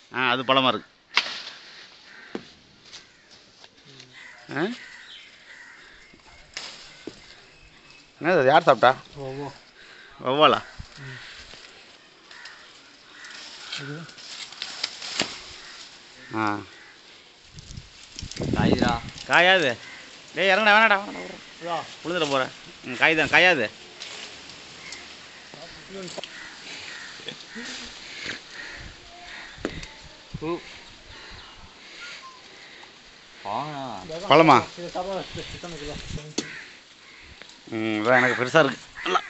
ஆ அது பழமாக இருக்கு ஆ என்னது அது யார் சாப்பிட்டா வவ்வாலா ஆ காயுதுடா காயாது டேய் இறங்கடா வேணாடா வேணாடா உழுதுட போகிறேன் ம் காய் தான் காயாது பூ வாங்கண்ணா பழமா ம் இதான் எனக்கு பெருசாக இருக்கு நல்லா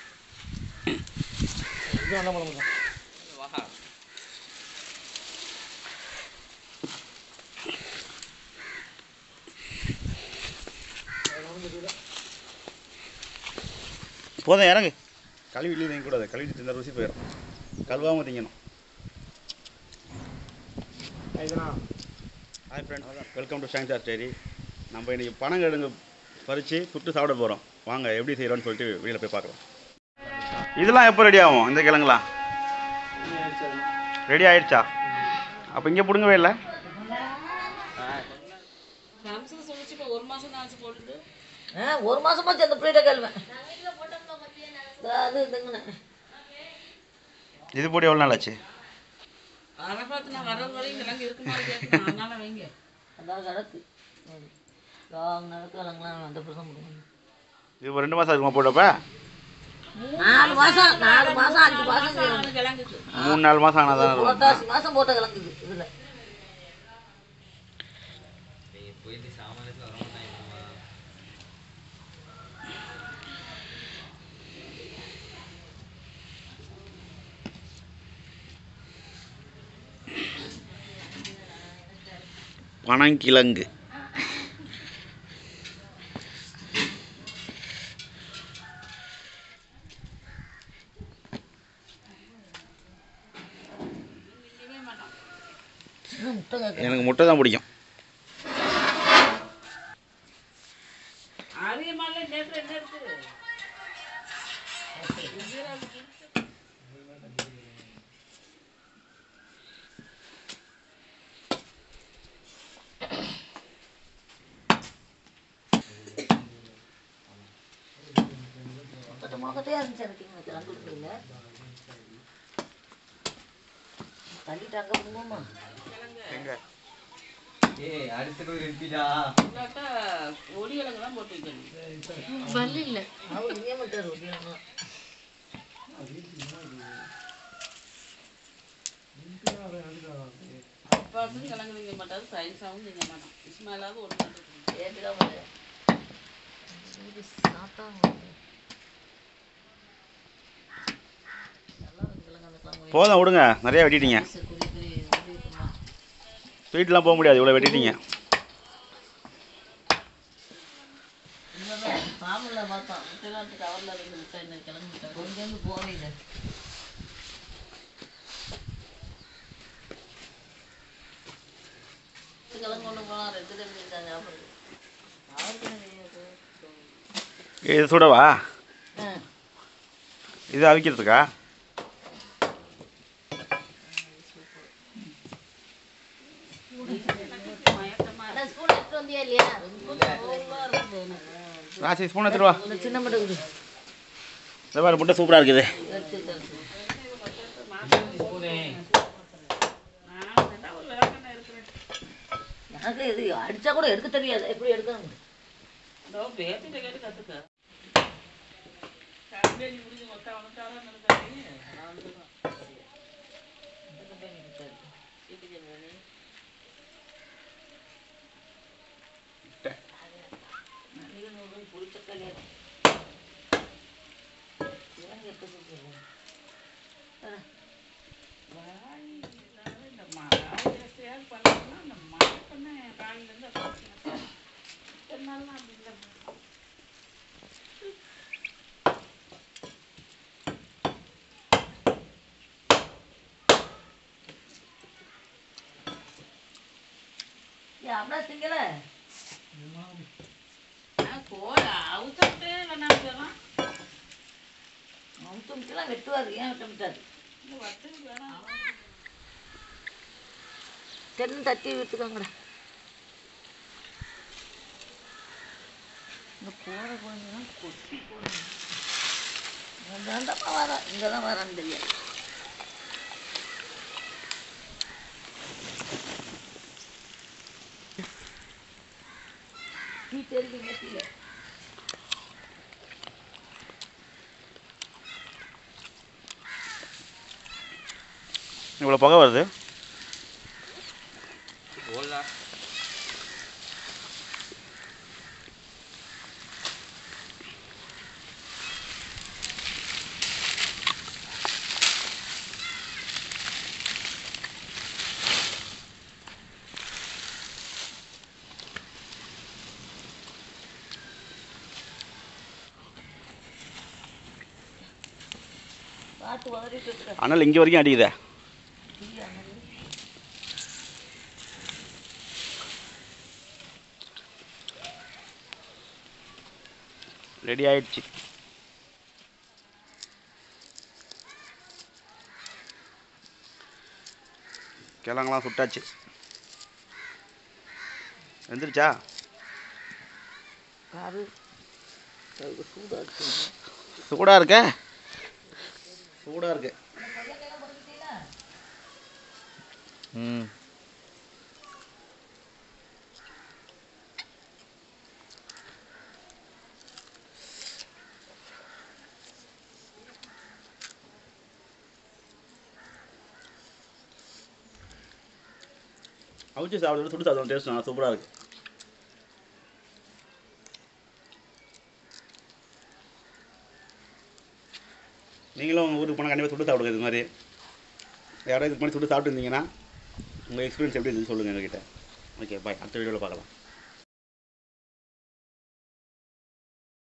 போதும் இறங்கு கழுவிலேயே திங்கக்கூடாது கழுவி தின்ன ருசி போயிடும் கழுவாமல் திங்கணும் ஹாய் ஃப்ரெண்ட்ஸ் வெல்கம் டு சாங்சார் ஸ்டேரி நம்ம இன்றைக்கி பனங்கிழங்கு பறித்து சுட்டு சாப்பிட போகிறோம் வாங்க எப்படி செய்கிறோன்னு சொல்லிட்டு வெளியில் போய் பார்க்கலாம் இதெல்லாம் எப்போ ரெடி ஆகும் இந்த கிழங்குலாம் ரெடி ஆயிடுச்சா அப்போ இங்கே பிடுங்கவே இல்லை சாம்சங் சொல்லிச்சு இப்போ ஒரு மாசம் தான் ஆச்சு போட்டுட்டு ஆ ஒரு மாசமாச்சு அந்த பிள்ளைகிட்ட கேள்வேன் அது இதுங்கண்ணே இது போட்டு எவ்வளோ நாள் ஆச்சு அரபாத்து நான் வர்றது வரையும் கிழங்கு இருக்கு மாதிரி கேட்கணும் அதனால வைங்க அதான் கிடக்கு லாங் நடக்கலாம் அந்த பிரசம் முடியும் இது ஒரு ரெண்டு மாதம் இருக்குமா போட்டப்ப நாலு மாசம் நாலு மாசம் அஞ்சு மாசம் அது கிழங்குக்கு மூணு நாலு மாதம் ஆனால் தான் இருக்கும் புரட்டாசி மாசம் போட்ட கிழங்குது இதுல போயிட்டு சாமானியத்தில் வர மாட்டாங்க பனங்கிழங்கு இன்னும் முட்டை கேட்க எனக்கு முட்டை தான் பிடிக்கும் ஆரியமால நேற்று என்ன இருக்கு முட்டை முளக்கத்தையே இருந்துச்சு எனக்கு இங்கே கிழங்கு கொடுக்கல தள்ளிட்டாங்க பண்ணுவோமா ஏய் அடுத்த ஒரு இருப்பிடா இல்லாட்டா ஒடி கிழங்கு தான் போட்டு வைக்கணும் அவர் இங்கே மட்டும் ரொட்டினா அப்பாவுக்கும் கிழங்கு திங்க மாட்டாரு சயின்ஸாவும் திங்க மாட்டான் இஸ்மாயிலாவது ஒன்று நட்டு ஏபிலாம் முடியாது இது சாப்பிட்டாங்க நல்லா இருக்கு கிழங்கு அந்த கிழங்கு போதும் விடுங்க நிறையா வெட்டிட்டீங்க சரி, குடி, குடி, குடி இருக்குமா? ஸ்வீட்லாம் போக முடியாது இவ்வளோ வெட்டிட்டீங்க இல்லைல்ல, மாமல்ல பார்த்தோம் முட்டைலாம் கவரில் இருந்து முட்டை இந்த கிழங்கு முட்டை கொஞ்சோண்டு போவே இல்லை கிழங்கு கொண்டு போனால் ரெண்டு கிழங்கு இருந்தாங்க ஞாபகம் இருக்கு. அவருக்கு என்ன தெரியாது? இது சுடவா ஆ இது அவிக்கிறதுக்கா அண்ணா, ஸ்பூன் எடுத்துட்டு வந்தியா இல்லையா ராசி ஸ்பூன் எடுத்துருவா இந்த சின்ன மட்டும் கொடு. இந்த மாதிரி முட்டை சூப்பராக இருக்குது எடுத்து எடுத்து. நான் வேணா ஒரு விளக்கெண்ணெய் இருக்கிறேன் எனக்கு இது அடிச்சா கூட எடுக்க தெரியாது எப்படி எடுக்கணும் இதோ பேத்திட்ட கேட்டு கற்றுக்க கம்பெனி முடிஞ்சு மொத்தம் வந்துட்டாலும் நடந்தாலே இந்த மழை பண்ணா இந்த மழை பண்ண காலிலேருந்து என்னாலும் அப்படி இல்லை அப்படியே திங்கல கோல அவுத்தே வேணாம் முத்துமுக்கெல்லாம் வெட்டுவார் ஏன் வெட்ட மாட்டாரு இந்த வத்தல் வேணாம் தென் தட்டி விட்டுக்கோங்கடா இந்த போகிற குழந்தைலாம் கொட்டி போடணும் நான் தாண்டப்பா வரேன் இங்கே தான் வரேன்னு தெரியாது நீ தெரியுங்க கீழே இவ்வளோ புகை வருது போடலாம் காட்டு உதறிட்டு இருக்கிற அனல் இங்கே வரைக்கும் அடிக்குதே ரெடி ஆயிடுச்சு கிழங்கெல்லாம் சுட்டாச்சு வெந்துருச்சா காரு அது சூடாக இருக்கு சூடாக இருக்க சூடாக இருக்கு ம் அவிச்சு சாப்பிடுறது சுட்டு சாப்பிடுவோம் டேஸ்ட் நல்லா சூப்பராக இருக்கு நீங்களும் உங்கள் ஊருக்கு போனால் கண்டிப்பாக சுட்டு சாப்பிடுங்க இது மாதிரி யாராவது இதுக்கு முன்னாடி சுட்டு சாப்பிட்டு இருந்தீங்கன்னா உங்கள் எக்ஸ்பீரியன்ஸ் எப்படி இருந்துச்சு சொல்லுங்கள் எங்ககிட்ட ஓகே பாய் அடுத்த வீடியோவில் பார்க்கலாம்